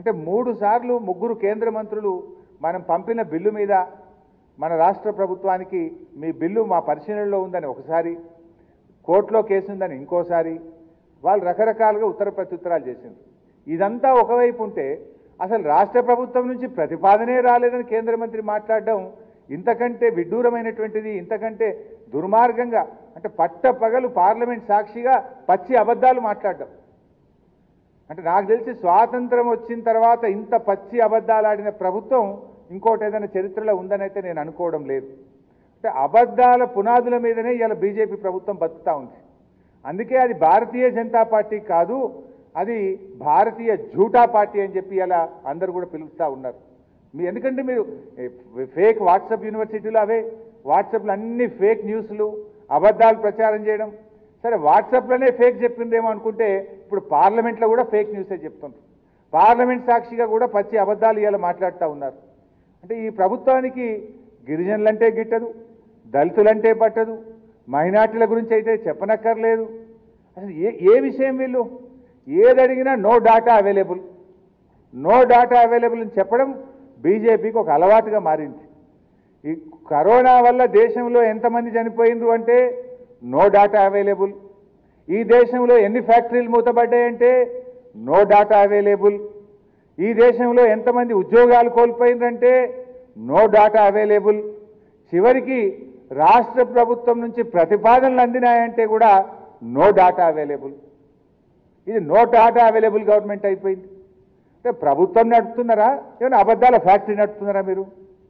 అంటే మూడు సార్లు ముగ్గురు కేంద్ర మంత్రులు మనం పంపిన బిల్లు మీద మన రాష్ట్ర ప్రభుత్వానికి మీ బిల్లు మా పరిశీలనలో ఉందని ఒకసారి కోర్టులో కేసు ఉందని ఇంకోసారి వాళ్ళు రకరకాలుగా ఉత్తర ప్రత్యుత్తరాలు చేసింది ఇదంతా ఒకవైపు ఉంటే అసలు రాష్ట్ర ప్రభుత్వం నుంచి ప్రతిపాదనే రాలేదని కేంద్ర మంత్రి మాట్లాడడం ఇంతకంటే విడ్డూరమైనటువంటిది ఇంతకంటే దుర్మార్గంగా అంటే పట్ట పగలు పార్లమెంట్ సాక్షిగా పచ్చి అబద్ధాలు మాట్లాడడం అంటే నాకు తెలిసి స్వాతంత్రం వచ్చిన తర్వాత ఇంత పచ్చి అబద్ధాలు ఆడిన ప్రభుత్వం ఇంకోటి ఏదైనా చరిత్రలో ఉందని అయితే నేను అనుకోవడం లేదు అంటే అబద్ధాల పునాదుల మీదనే ఇలా బీజేపీ ప్రభుత్వం బతుకుతా ఉంది అందుకే అది భారతీయ జనతా పార్టీ కాదు అది భారతీయ జూటా పార్టీ అని చెప్పి ఇలా అందరూ కూడా పిలుస్తూ ఉన్నారు మీ ఎందుకంటే మీరు ఫేక్ వాట్సాప్ యూనివర్సిటీలు అవే వాట్సాప్లో అన్ని ఫేక్ న్యూస్లు అబద్ధాలు ప్రచారం చేయడం సరే వాట్సాప్లోనే ఫేక్ చెప్పిందేమో అనుకుంటే ఇప్పుడు పార్లమెంట్లో కూడా ఫేక్ న్యూసే చెప్తున్నారు పార్లమెంట్ సాక్షిగా కూడా పచ్చి అబద్ధాలు ఇవాళ మాట్లాడుతూ ఉన్నారు అంటే ఈ ప్రభుత్వానికి గిరిజనులంటే గిట్టదు దళితులంటే పట్టదు మైనార్టీల గురించి అయితే చెప్పనక్కర్లేదు అసలు ఏ ఏ విషయం వీళ్ళు ఏది అడిగినా no data available no data available అని చెప్పడం బీజేపీకి ఒక అలవాటుగా మారింది ఈ కరోనా వల్ల దేశంలో ఎంతమంది చనిపోయినరు అంటే నో డాటా అవైలబుల్ ఈ దేశంలో ఎన్ని ఫ్యాక్టరీలు మూతపడ్డాయంటే నో డాటా అవైలబుల్ ఈ దేశంలో ఎంతమంది ఉద్యోగాలు కోల్పోయిందంటే నో డాటా అవైలబుల్ చివరికి రాష్ట్ర ప్రభుత్వం నుంచి ప్రతిపాదనలు అందినాయంటే కూడా నో డాటా అవైలబుల్ ఇది నో డాటా అవైలబుల్ గవర్నమెంట్ అయిపోయింది అంటే ప్రభుత్వం నడుపుతున్నారా ఏమైనా అబద్ధాల ఫ్యాక్టరీ నడుపుతున్నారా మీరు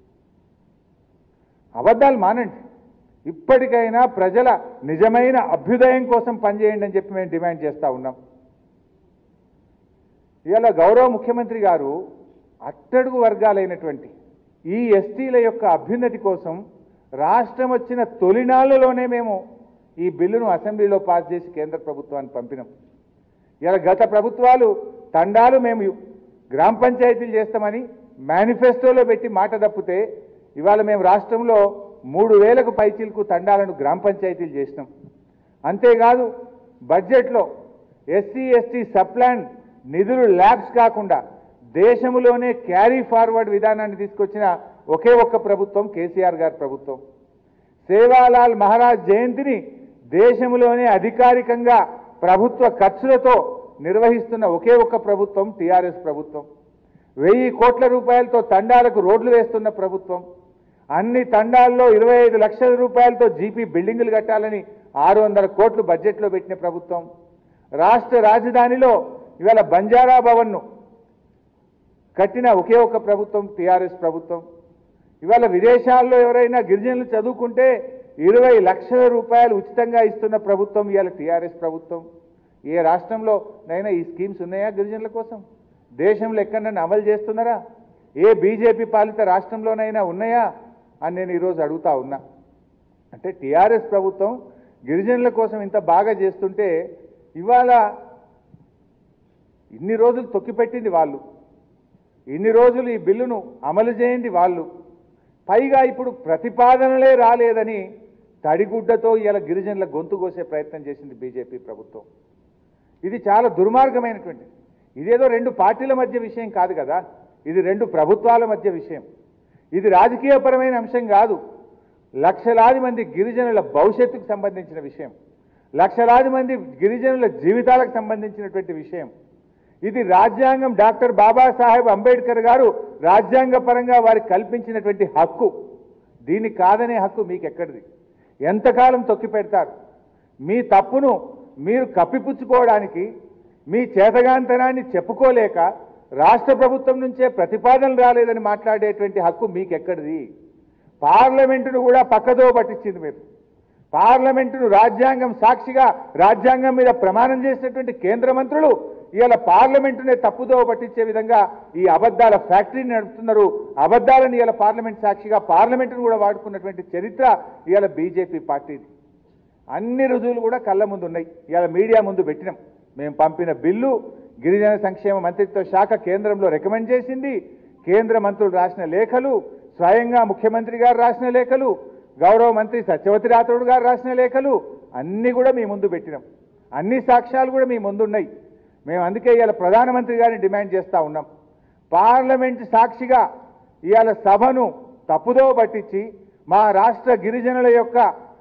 అబద్ధాలు మానండి ఇప్పటికైనా ప్రజల నిజమైన అభ్యుదయం కోసం పనిచేయండి అని చెప్పి మేము డిమాండ్ చేస్తూ ఉన్నాం ఇవాళ గౌరవ ముఖ్యమంత్రి గారు అట్టడుగు వర్గాలైనటువంటి ఈ ఎస్టీల యొక్క అభ్యున్నతి కోసం రాష్ట్రం వచ్చిన తొలినాళ్లలోనే మేము ఈ బిల్లును అసెంబ్లీలో పాస్ చేసి కేంద్ర ప్రభుత్వానికి పంపినాం ఇలా గత ప్రభుత్వాలు తండాలు మేము గ్రామ పంచాయతీలు చేస్తామని మేనిఫెస్టోలో పెట్టి మాట తప్పితే ఇవాళ మేము రాష్ట్రంలో మూడు వేలకు పైచీలకు తండాలను గ్రామ పంచాయతీలు చేసినాం అంతేకాదు బడ్జెట్లో ఎస్సీ ఎస్టీ సప్లాన్ నిధులు ల్యాబ్స్ కాకుండా దేశంలోనే క్యారీ ఫార్వర్డ్ విధానాన్ని తీసుకొచ్చిన ఒకే ఒక్క ప్రభుత్వం కేసీఆర్ గారి ప్రభుత్వం సేవాలాల్ మహారాజ్ జయంతిని దేశంలోనే అధికారికంగా ప్రభుత్వ ఖర్చులతో నిర్వహిస్తున్న ఒకే ఒక్క ప్రభుత్వం టీఆర్ఎస్ ప్రభుత్వం వెయ్యి కోట్ల రూపాయలతో తండాలకు రోడ్లు వేస్తున్న ప్రభుత్వం అన్ని తండాల్లో ఇరవై ఐదు లక్షల రూపాయలతో జీపీ బిల్డింగులు కట్టాలని ఆరు వందల కోట్లు బడ్జెట్లో పెట్టిన ప్రభుత్వం రాష్ట్ర రాజధానిలో ఇవాళ బంజారా భవన్ను కట్టిన ఒకే ఒక్క ప్రభుత్వం టీఆర్ఎస్ ప్రభుత్వం ఇవాళ విదేశాల్లో ఎవరైనా గిరిజనులు చదువుకుంటే ఇరవై లక్షల రూపాయలు ఉచితంగా ఇస్తున్న ప్రభుత్వం ఇవాళ టీఆర్ఎస్ ప్రభుత్వం ఏ రాష్ట్రంలో నైనా ఈ స్కీమ్స్ ఉన్నాయా గిరిజనుల కోసం దేశంలో ఎక్కడైనా అమలు చేస్తున్నారా ఏ బీజేపీ పాలిత రాష్ట్రంలోనైనా ఉన్నాయా అని నేను ఈరోజు అడుగుతా ఉన్నా అంటే టీఆర్ఎస్ ప్రభుత్వం గిరిజనుల కోసం ఇంత బాగా చేస్తుంటే ఇవాళ ఇన్ని రోజులు తొక్కిపెట్టింది వాళ్ళు ఇన్ని రోజులు ఈ బిల్లును అమలు చేయండి వాళ్ళు పైగా ఇప్పుడు ప్రతిపాదనలే రాలేదని తడిగుడ్డతో ఇలా గిరిజనుల గొంతు కోసే ప్రయత్నం చేసింది బీజేపీ ప్రభుత్వం ఇది చాలా దుర్మార్గమైనటువంటి ఇదేదో రెండు పార్టీల మధ్య విషయం కాదు కదా ఇది రెండు ప్రభుత్వాల మధ్య విషయం ఇది రాజకీయపరమైన అంశం కాదు లక్షలాది మంది గిరిజనుల భవిష్యత్తుకు సంబంధించిన విషయం లక్షలాది మంది గిరిజనుల జీవితాలకు సంబంధించినటువంటి విషయం ఇది రాజ్యాంగం డాక్టర్ బాబాసాహెబ్ అంబేద్కర్ గారు రాజ్యాంగ పరంగా వారికి కల్పించినటువంటి హక్కు దీన్ని కాదనే హక్కు మీకు ఎక్కడిది ఎంతకాలం తొక్కి పెడతారు మీ తప్పును మీరు కప్పిపుచ్చుకోవడానికి మీ చేతగాంతనాన్ని చెప్పుకోలేక రాష్ట్ర ప్రభుత్వం నుంచే ప్రతిపాదనలు రాలేదని మాట్లాడేటువంటి హక్కు మీకు ఎక్కడిది పార్లమెంటును కూడా పక్కదో పట్టించింది మీరు పార్లమెంటును రాజ్యాంగం సాక్షిగా రాజ్యాంగం మీద ప్రమాణం చేసినటువంటి కేంద్ర మంత్రులు ఇవాళ పార్లమెంటునే తప్పుదో పట్టించే విధంగా ఈ అబద్ధాల ఫ్యాక్టరీని నడుపుతున్నారు అబద్ధాలను ఇవాళ పార్లమెంట్ సాక్షిగా పార్లమెంటును కూడా వాడుకున్నటువంటి చరిత్ర ఇవాళ బీజేపీ పార్టీది అన్ని రుజువులు కూడా కళ్ళ ముందు ఉన్నాయి ఇవాళ మీడియా ముందు పెట్టినాం మేము పంపిన బిల్లు గిరిజన సంక్షేమ మంత్రిత్వ శాఖ కేంద్రంలో రికమెండ్ చేసింది కేంద్ర మంత్రులు రాసిన లేఖలు స్వయంగా ముఖ్యమంత్రి గారు రాసిన లేఖలు గౌరవ మంత్రి సత్యవతి రాథోడ్ గారు రాసిన లేఖలు అన్నీ కూడా మీ ముందు పెట్టినాం అన్ని సాక్ష్యాలు కూడా మీ ముందున్నాయి మేము అందుకే ఇవాళ ప్రధానమంత్రి గారిని డిమాండ్ చేస్తూ ఉన్నాం పార్లమెంట్ సాక్షిగా ఇవాళ సభను తప్పుదో పట్టించి మా రాష్ట్ర గిరిజనుల యొక్క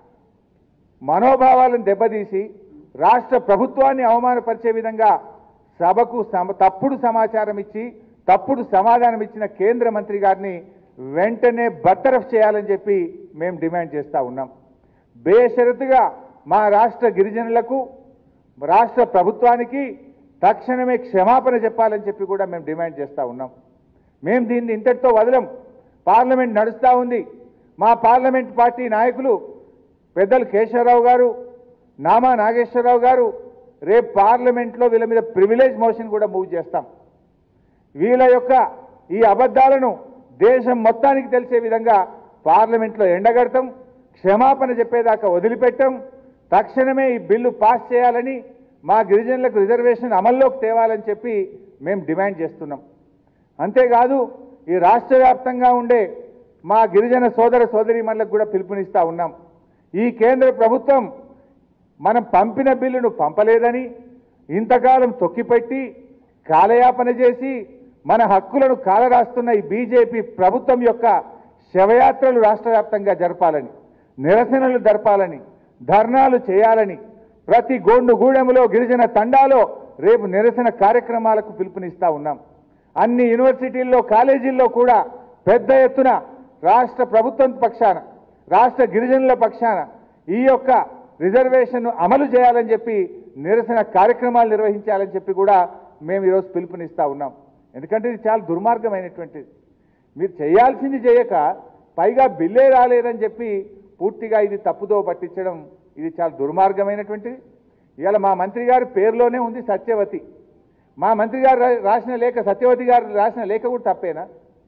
మనోభావాలను దెబ్బతీసి రాష్ట్ర ప్రభుత్వాన్ని అవమానపరిచే విధంగా సభకు సమ- తప్పుడు సమాచారం ఇచ్చి తప్పుడు సమాధానం ఇచ్చిన కేంద్ర మంత్రి గారిని వెంటనే బర్తరఫ్ చేయాలని చెప్పి మేము డిమాండ్ చేస్తా ఉన్నాం బేషరతుగా మా రాష్ట్ర గిరిజనులకు రాష్ట్ర ప్రభుత్వానికి తక్షణమే క్షమాపణ చెప్పాలని చెప్పి కూడా మేము డిమాండ్ చేస్తా ఉన్నాం మేము దీన్ని ఇంతటితో వదలం పార్లమెంట్ నడుస్తూ ఉంది మా పార్లమెంట్ పార్టీ నాయకులు పెద్దలు కేశవరావు గారు నామా నాగేశ్వరరావు గారు రేపు పార్లమెంట్లో వీళ్ళ మీద ప్రివిలేజ్ మోషన్ కూడా మూవ్ చేస్తాం వీళ్ళ యొక్క ఈ అబద్ధాలను దేశం మొత్తానికి తెలిసే విధంగా పార్లమెంట్లో ఎండగడతాం క్షమాపణ చెప్పేదాకా వదిలిపెట్టం తక్షణమే ఈ బిల్లు పాస్ చేయాలని మా గిరిజనులకు రిజర్వేషన్ అమల్లోకి తేవాలని చెప్పి మేము డిమాండ్ చేస్తున్నాం అంతేకాదు ఈ రాష్ట్ర వ్యాప్తంగా ఉండే మా గిరిజన సోదర సోదరీమణులకు కూడా పిలుపునిస్తా ఉన్నాం ఈ కేంద్ర ప్రభుత్వం మనం పంపిన బిల్లును పంపలేదని ఇంతకాలం తొక్కిపెట్టి కాలయాపన చేసి మన హక్కులను కాలరాస్తున్న ఈ బీజేపీ ప్రభుత్వం యొక్క శవయాత్రలు రాష్ట్ర వ్యాప్తంగా జరపాలని నిరసనలు జరపాలని ధర్నాలు చేయాలని ప్రతి గోండు గూడెములో గిరిజన తండాలో రేపు నిరసన కార్యక్రమాలకు పిలుపునిస్తా ఉన్నాం అన్ని యూనివర్సిటీల్లో కాలేజీల్లో కూడా పెద్ద ఎత్తున రాష్ట్ర ప్రభుత్వం పక్షాన రాష్ట్ర గిరిజనుల పక్షాన ఈ యొక్క రిజర్వేషన్ను అమలు చేయాలని చెప్పి నిరసన కార్యక్రమాలు నిర్వహించాలని చెప్పి కూడా మేము ఈరోజు పిలుపునిస్తా ఉన్నాం ఎందుకంటే ఇది చాలా దుర్మార్గమైనటువంటిది మీరు చేయాల్సింది చేయక పైగా బిల్లే రాలేదని చెప్పి పూర్తిగా ఇది తప్పుదో పట్టించడం ఇది చాలా దుర్మార్గమైనటువంటిది ఇవాళ మా మంత్రి గారి పేరులోనే ఉంది సత్యవతి మా మంత్రి గారు రా- రాసిన లేఖ సత్యవతి గారు రాసిన లేఖ కూడా తప్పేనా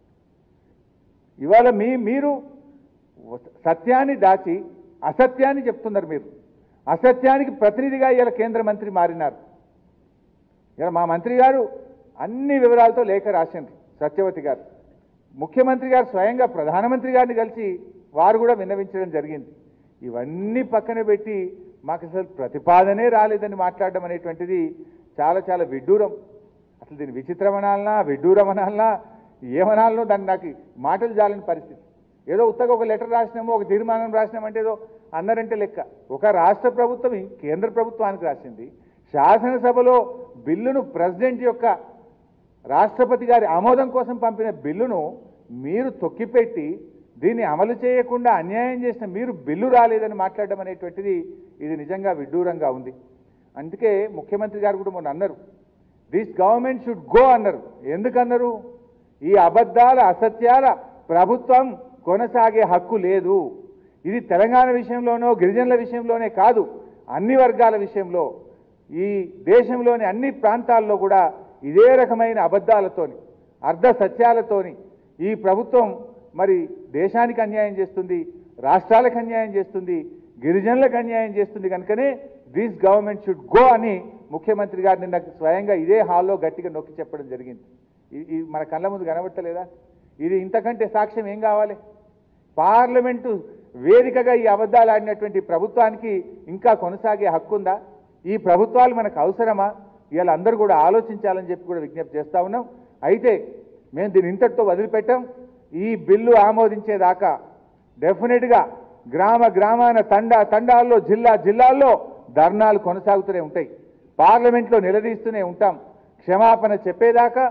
ఇవాళ మీ మీరు సత్యాన్ని దాచి అసత్యాన్ని చెప్తున్నారు మీరు అసత్యానికి ప్రతినిధిగా ఇవాళ కేంద్ర మంత్రి మారినారు ఇవాళ మా మంత్రి గారు అన్ని వివరాలతో లేఖ రాసిండ్రు సత్యవతి గారు ముఖ్యమంత్రి గారు స్వయంగా ప్రధానమంత్రి గారిని కలిసి వారు కూడా విన్నవించడం జరిగింది ఇవన్నీ పక్కన పెట్టి మాకు అసలు ప్రతిపాదనే రాలేదని మాట్లాడడం అనేటువంటిది చాలా చాలా విడ్డూరం అసలు దీన్ని విచిత్రం అనాలనా విడ్డూరం అనాలనా ఏమనాలనో దాన్ని నాకు మాటలు జాలని పరిస్థితి ఏదో ఉత్తగా ఒక లెటర్ రాసినామో ఒక తీర్మానం రాసినామంటే ఏదో అన్నారంటే లెక్క ఒక రాష్ట్ర ప్రభుత్వం ఈ కేంద్ర ప్రభుత్వానికి రాసింది శాసనసభలో బిల్లును ప్రెసిడెంట్ యొక్క రాష్ట్రపతి గారి ఆమోదం కోసం పంపిన బిల్లును మీరు తొక్కిపెట్టి దీన్ని అమలు చేయకుండా అన్యాయం చేసిన మీరు బిల్లు రాలేదని మాట్లాడడం అనేటువంటిది ఇది నిజంగా విడ్డూరంగా ఉంది అందుకే ముఖ్యమంత్రి గారు కూడా మొన్న అన్నారు దిస్ గవర్నమెంట్ షుడ్ గో అన్నారు ఎందుకన్నారు ఈ అబద్ధాల అసత్యాల ప్రభుత్వం కొనసాగే హక్కు లేదు ఇది తెలంగాణ విషయంలోనో గిరిజనుల విషయంలోనే కాదు అన్ని వర్గాల విషయంలో ఈ దేశంలోని అన్ని ప్రాంతాల్లో కూడా ఇదే రకమైన అబద్ధాలతోని అర్ధ సత్యాలతోని ఈ ప్రభుత్వం మరి దేశానికి అన్యాయం చేస్తుంది రాష్ట్రాలకు అన్యాయం చేస్తుంది గిరిజనులకు అన్యాయం చేస్తుంది కనుకనే దిస్ గవర్నమెంట్ షుడ్ గో అని ముఖ్యమంత్రి గారు నిన్న స్వయంగా ఇదే హాల్లో గట్టిగా నొక్కి చెప్పడం జరిగింది ఇది ఇది మన కళ్ళ ముందు కనబడతలేదా ఇది ఇంతకంటే సాక్ష్యం ఏం కావాలి పార్లమెంటు వేదికగా ఈ అబద్ధాలు ఆడినటువంటి ప్రభుత్వానికి ఇంకా కొనసాగే హక్కు ఉందా ఈ ప్రభుత్వాలు మనకు అవసరమా ఇవాళ అందరూ కూడా ఆలోచించాలని చెప్పి కూడా విజ్ఞప్తి చేస్తా ఉన్నాం అయితే మేము దీన్ని ఇంతటితో వదిలిపెట్టాం ఈ బిల్లు ఆమోదించేదాకా డెఫినెట్గా గ్రామ గ్రామాన తండా తండాల్లో జిల్లా జిల్లాల్లో ధర్నాలు కొనసాగుతూనే ఉంటాయి పార్లమెంట్లో నిలదీస్తూనే ఉంటాం క్షమాపణ చెప్పేదాకా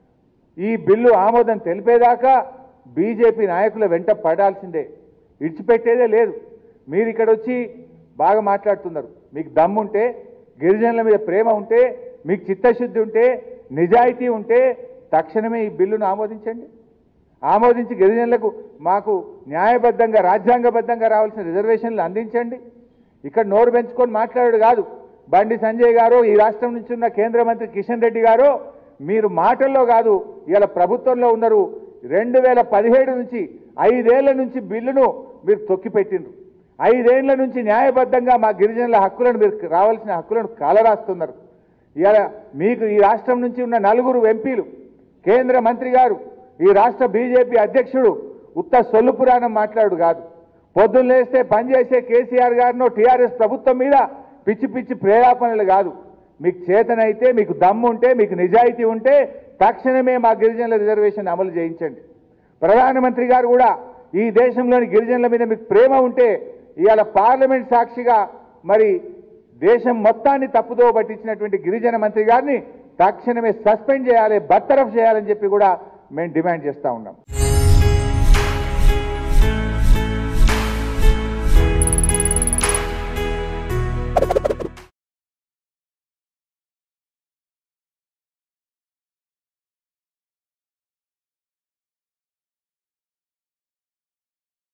ఈ బిల్లు ఆమోదం తెలిపేదాకా బీజేపీ నాయకుల వెంట పడాల్సిందే ఇడిచిపెట్టేదే లేదు మీరు ఇక్కడ వచ్చి బాగా మాట్లాడుతున్నారు మీకు దమ్ముంటే గిరిజనుల మీద ప్రేమ ఉంటే మీకు చిత్తశుద్ధి ఉంటే నిజాయితీ ఉంటే తక్షణమే ఈ బిల్లును ఆమోదించండి ఆమోదించి గిరిజనులకు మాకు న్యాయబద్ధంగా రాజ్యాంగబద్ధంగా రావాల్సిన రిజర్వేషన్లు అందించండి ఇక్కడ నోరు పెంచుకొని మాట్లాడాడు కాదు బండి సంజయ్ గారు ఈ రాష్ట్రం నుంచి ఉన్న కేంద్ర మంత్రి కిషన్ రెడ్డి గారు మీరు మాటల్లో కాదు ఇవాళ ప్రభుత్వంలో ఉన్నారు రెండు వేల పదిహేడు నుంచి ఐదేళ్ల నుంచి బిల్లును మీరు తొక్కిపెట్టిండ్రు ఐదేళ్ల నుంచి న్యాయబద్ధంగా మా గిరిజనుల హక్కులను మీరు రావాల్సిన హక్కులను కాలరాస్తున్నారు ఇవాళ మీకు ఈ రాష్ట్రం నుంచి ఉన్న నలుగురు ఎంపీలు కేంద్ర మంత్రి గారు ఈ రాష్ట్ర బీజేపీ అధ్యక్షుడు ఉత్త సొల్లు పురాణం మాట్లాడు కాదు పొద్దున్న లేస్తే పనిచేసే కేసీఆర్ గారినో టీఆర్ఎస్ ప్రభుత్వం మీద పిచ్చి పిచ్చి ప్రేరేపణలు కాదు మీకు చేతనైతే మీకు దమ్ము ఉంటే మీకు నిజాయితీ ఉంటే తక్షణమే మా గిరిజనుల రిజర్వేషన్ అమలు చేయించండి ప్రధానమంత్రి గారు కూడా ఈ దేశంలోని గిరిజనుల మీద మీకు ప్రేమ ఉంటే ఇవాళ పార్లమెంట్ సాక్షిగా మరి దేశం మొత్తాన్ని తప్పుదో పట్టించినటువంటి గిరిజన మంత్రి గారిని తక్షణమే సస్పెండ్ చేయాలి బర్తరఫ్ చేయాలని చెప్పి కూడా మేము డిమాండ్ చేస్తా ఉన్నాం